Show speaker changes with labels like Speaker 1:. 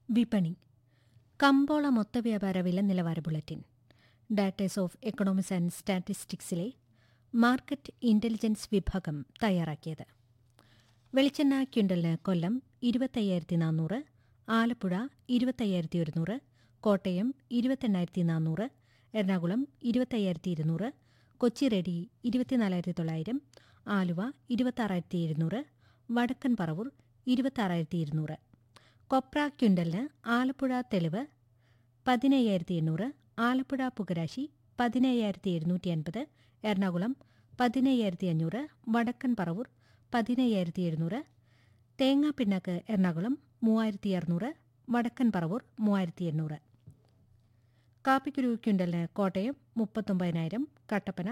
Speaker 1: വിപണി കമ്പോള മൊത്തവ്യാപാര വില നിലവാര ബുള്ളറ്റിൻ ഡാറ്റേഴ്സ് ഓഫ് എക്കണോമിക്സ് ആൻഡ് സ്റ്റാറ്റിസ്റ്റിക്സിലെ മാർക്കറ്റ് ഇന്റലിജൻസ് വിഭാഗം തയ്യാറാക്കിയത് വെളിച്ചെണ്ണ ക്വിൻ്റലിന് കൊല്ലം ഇരുപത്തയ്യായിരത്തി നാനൂറ് ആലപ്പുഴ ഇരുപത്തയ്യായിരത്തി ഒരുന്നൂറ് കോട്ടയം ഇരുപത്തെണ്ണായിരത്തി നാനൂറ് എറണാകുളം ഇരുപത്തയ്യായിരത്തി ഇരുന്നൂറ് കൊച്ചി റെഡി ഇരുപത്തിനാലായിരത്തി തൊള്ളായിരം ആലുവ ഇരുപത്താറായിരത്തി ഇരുന്നൂറ് വടക്കൻ പറവൂർ ഇരുപത്താറായിരത്തി ഇരുന്നൂറ് കൊപ്ര ക്വിൻ്റലിന് ആലപ്പുഴ തെളിവ് പതിനയ്യായിരത്തി എണ്ണൂറ് ആലപ്പുഴ പുകരാശി പതിനയ്യായിരത്തി എഴുന്നൂറ്റി അൻപത് എറണാകുളം പതിനയ്യായിരത്തി അഞ്ഞൂറ് വടക്കൻ പറവൂർ പതിനയ്യായിരത്തി എഴുന്നൂറ് തേങ്ങാപ്പിണ്ണാക്ക് എറണാകുളം മൂവായിരത്തി അറുന്നൂറ് വടക്കൻ പറവൂർ മൂവായിരത്തി എണ്ണൂറ് കാപ്പിക്കുരു ക്വിൻ്റലിന് കോട്ടയം മുപ്പത്തൊമ്പതിനായിരം കട്ടപ്പന